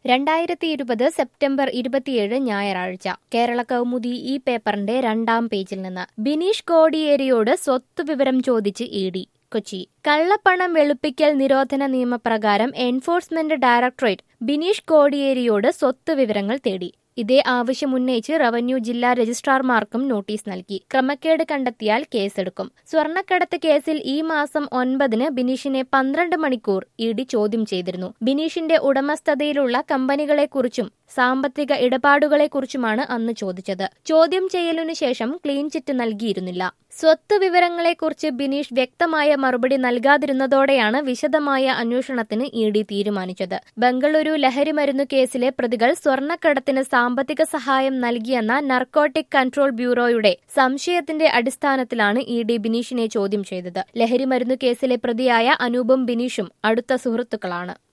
രണ്ടായിരത്തി ഇരുപത് സെപ്റ്റംബർ ഇരുപത്തിയേഴ് ഞായറാഴ്ച കേരള കൗമുദി ഈ പേപ്പറിന്റെ രണ്ടാം പേജിൽ നിന്ന് ബിനീഷ് കോടിയേരിയോട് സ്വത്ത് വിവരം ചോദിച്ച് ഇ ഡി കൊച്ചി കള്ളപ്പണം വെളുപ്പിക്കൽ നിരോധന നിയമപ്രകാരം എൻഫോഴ്സ്മെന്റ് ഡയറക്ടറേറ്റ് ബിനീഷ് കോടിയേരിയോട് സ്വത്ത് വിവരങ്ങൾ തേടി ഇതേ ആവശ്യം ഉന്നയിച്ച് റവന്യൂ ജില്ലാ രജിസ്ട്രാർമാർക്കും നോട്ടീസ് നൽകി ക്രമക്കേട് കണ്ടെത്തിയാൽ കേസെടുക്കും സ്വർണ്ണക്കടത്ത് കേസിൽ ഈ മാസം ഒൻപതിന് ബിനീഷിനെ പന്ത്രണ്ട് മണിക്കൂർ ഇ ഡി ചോദ്യം ചെയ്തിരുന്നു ബിനീഷിന്റെ ഉടമസ്ഥതയിലുള്ള കമ്പനികളെക്കുറിച്ചും സാമ്പത്തിക ഇടപാടുകളെക്കുറിച്ചുമാണ് അന്ന് ചോദിച്ചത് ചോദ്യം ചെയ്യലിനു ശേഷം ക്ലീൻ ചിറ്റ് നൽകിയിരുന്നില്ല സ്വത്ത് വിവരങ്ങളെക്കുറിച്ച് ബിനീഷ് വ്യക്തമായ മറുപടി നൽകാതിരുന്നതോടെയാണ് വിശദമായ അന്വേഷണത്തിന് ഇ ഡി തീരുമാനിച്ചത് ബംഗളൂരു ലഹരിമരുന്നു കേസിലെ പ്രതികൾ സ്വർണ്ണക്കടത്തിന് സാമ്പത്തിക സഹായം നൽകിയെന്ന നർക്കോട്ടിക് കൺട്രോൾ ബ്യൂറോയുടെ സംശയത്തിന്റെ അടിസ്ഥാനത്തിലാണ് ഇ ഡി ബിനീഷിനെ ചോദ്യം ചെയ്തത് ലഹരിമരുന്നു കേസിലെ പ്രതിയായ അനൂപും ബിനീഷും അടുത്ത സുഹൃത്തുക്കളാണ്